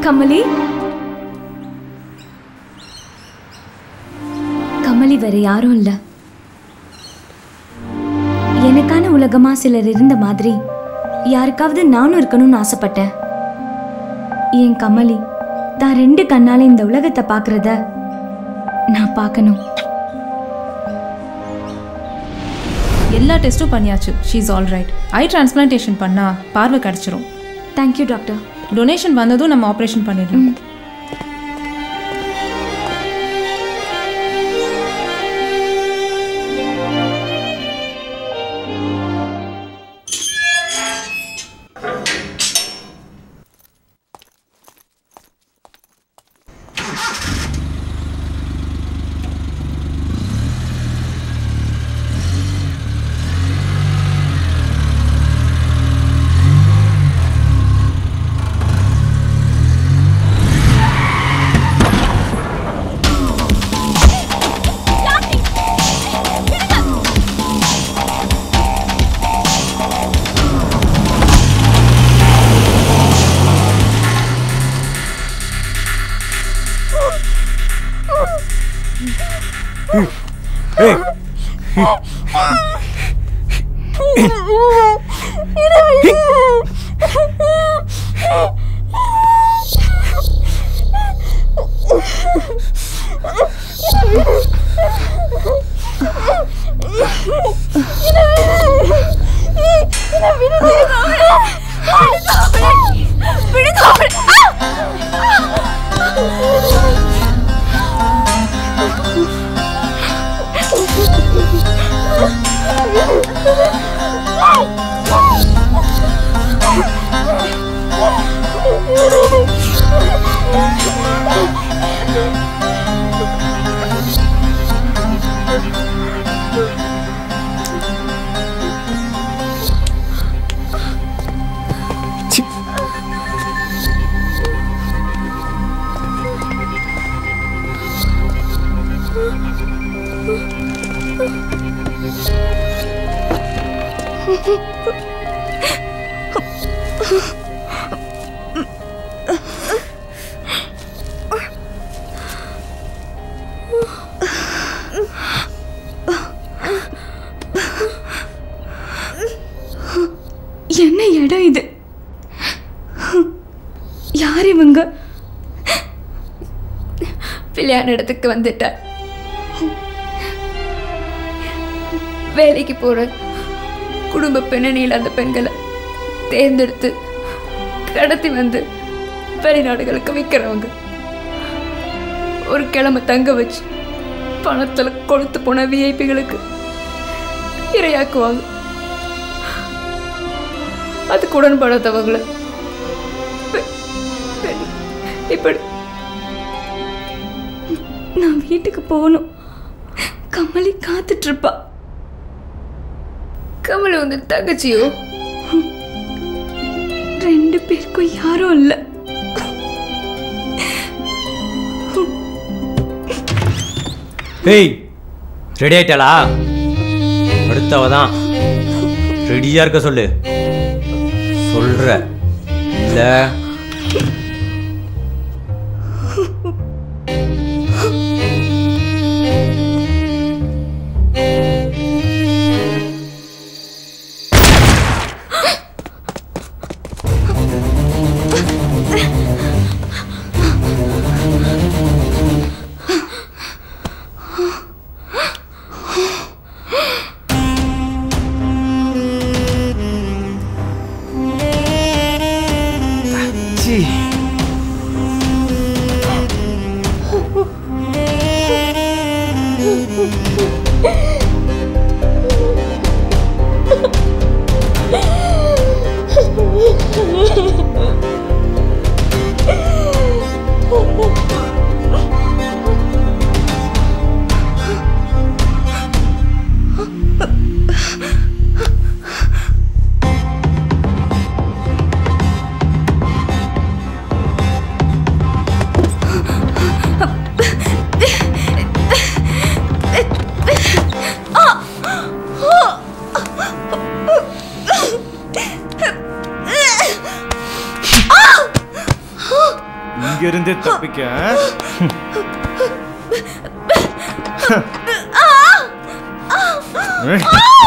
கமலி கமலி வேற யாரும் இல்ல எனக்கான உலகமா சிலர் இருந்த மாதிரி யாருக்காவது நானும் இருக்கணும்னு ஆசைப்பட்டேன் என் கமலி தான் ரெண்டு கண்ணால இந்த உலகத்தை பார்க்கறத நான் பார்க்கணும் எல்லா டெஸ்ட்டும் பண்ணியாச்சு she's all right eye transplantation பண்ணா பார்வை கிடச்சிரும் தேங்க்யூ டாக்டர் டொனேஷன் வந்ததும் நம்ம ஆப்ரேஷன் பண்ணிடலாம் என்ன இடம் இது யார் இவங்க கல்யாண இடத்துக்கு வந்துட்டேன் வேலைக்கு போற குடும்ப பின்னணியில் அந்த பெண்களை தேர்ந்தெடுத்து கடத்தி வந்து வெளிநாடுகளுக்கு விற்கிறவங்க ஒரு கிழமை தங்க வச்சு பணத்தில் கொளுத்து போன விஐபிகளுக்கு இரையாக்குவாங்க அதுக்கு உடன்படாதவங்கள பெ- பெ- இப்படி நான் வீட்டுக்கு போகணும் கமலி காத்துட்டு இருப்பா கமலை வந்து தங்கச்சியோ ரெண்டு பேருக்கும் யாரும் இல்லை ஹேய் ரெடி ஆயிட்டாளா அடுத்தவ தான் ரெடியா இருக்க சொல்லு சொல்ற இல்ல சி இங்கிருந்து தப்பிக்க ஏய்,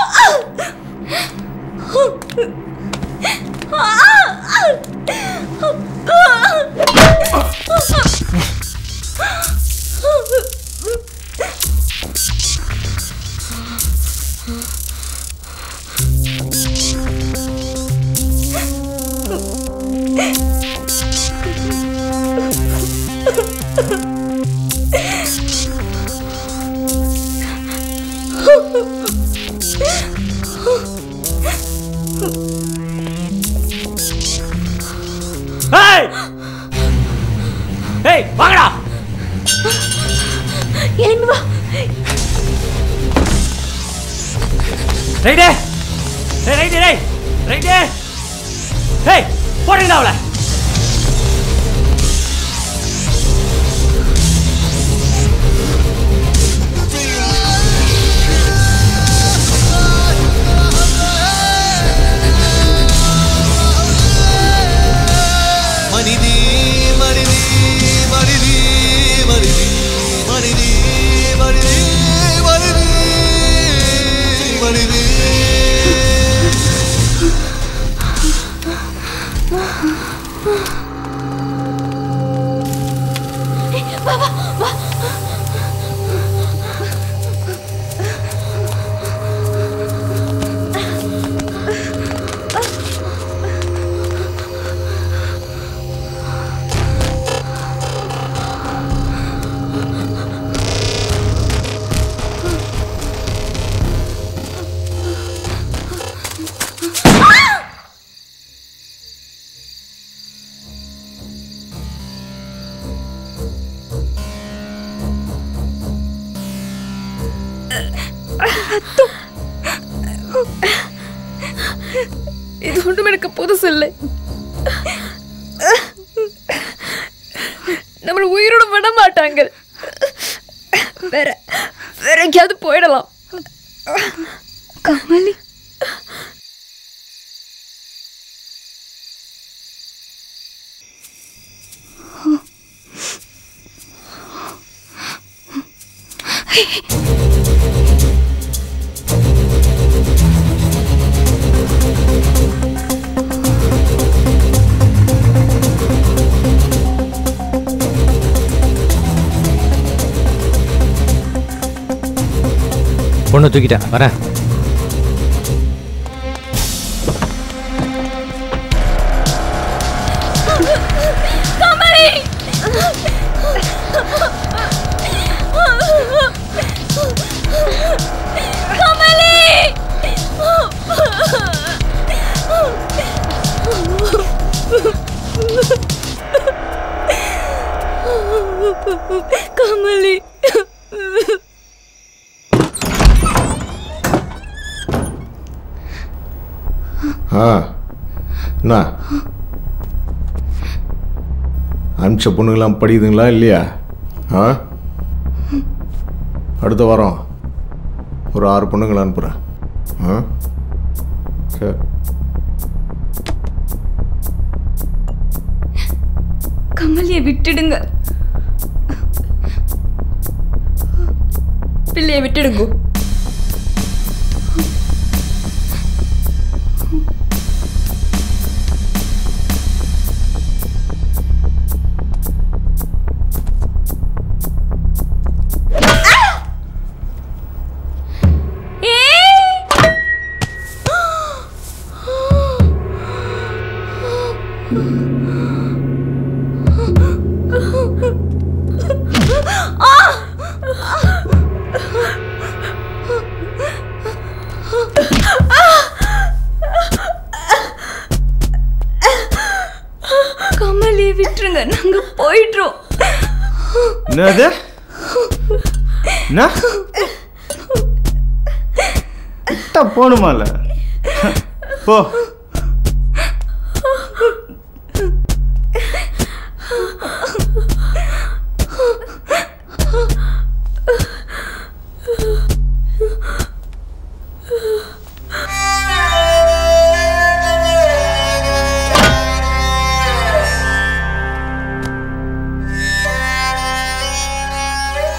ஏய் ஏய் வாங்கடா எழும்பி வா ரைட்டே ஏய் ரைட்டே டேய் ரைட்டே ஏய் போடுங்கடா அவளை மனிதி மனிதி மனிதி மனிதி மனிதி மனிதி மனிதி மனிதி இது ஒன்றும் எனக்கு புதுசு இல்லை நம்மளை உயிரோட விட மாட்டாங்க வேற வேற எங்கேயாவது போயிடலாம் கமலி பொண்ணு தூக்கிட்டேன் வரேன் கமலி ஆ என்ன அனுப்பிச்ச பொண்ணுங்களாம் படிக்குதுங்களா இல்லையா ஆ அடுத்த வாரம் ஒரு ஆறு பொண்ணுங்களை அனுப்புகிறேன் ஆ சரி கமலியை விட்டுடுங்க பிள்ளையை விட்டுடுங்க கமலியை விட்டுருங்க நாங்க போயிடுறோம் என்னது என்ன கிட்ட போகணுமால போ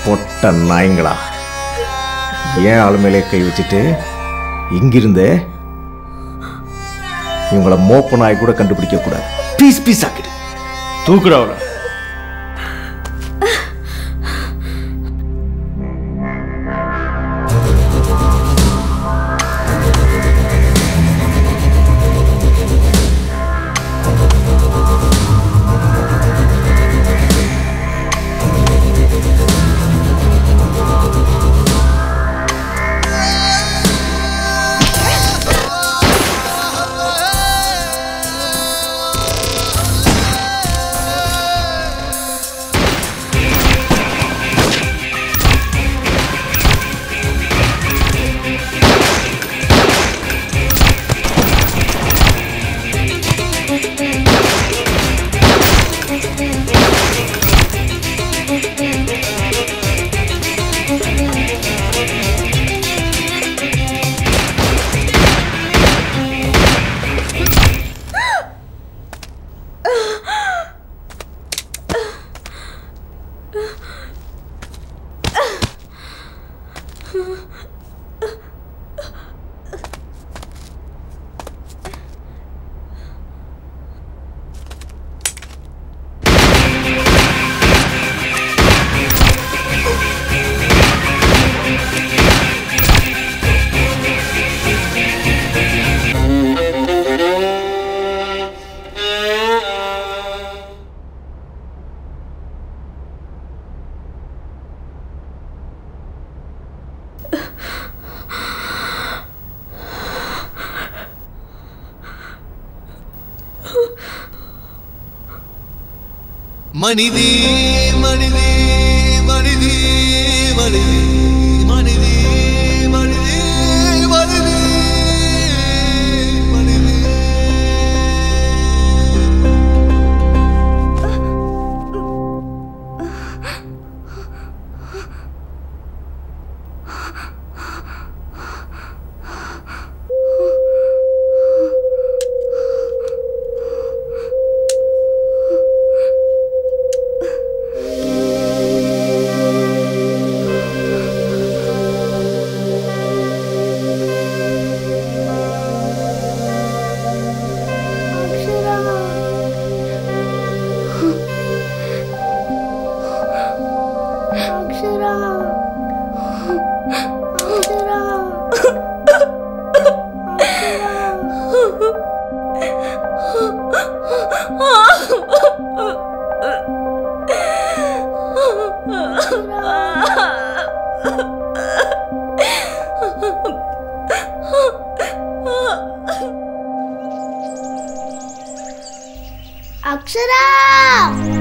பொட்ட நாயங்களா ஏன் ஆளு மேலே கை வச்சுட்டு இங்கிருந்தே இவங்கள மோப்ப நாய் கூட கண்டுபிடிக்க கூடாது பீஸ் பீஸ் ஆக்கிடு தூக்குடா அவளை மனிதே மனிதே மனிதே மனிதே மனிதே மனிதே மனிதே மனிதே அக்ஷரா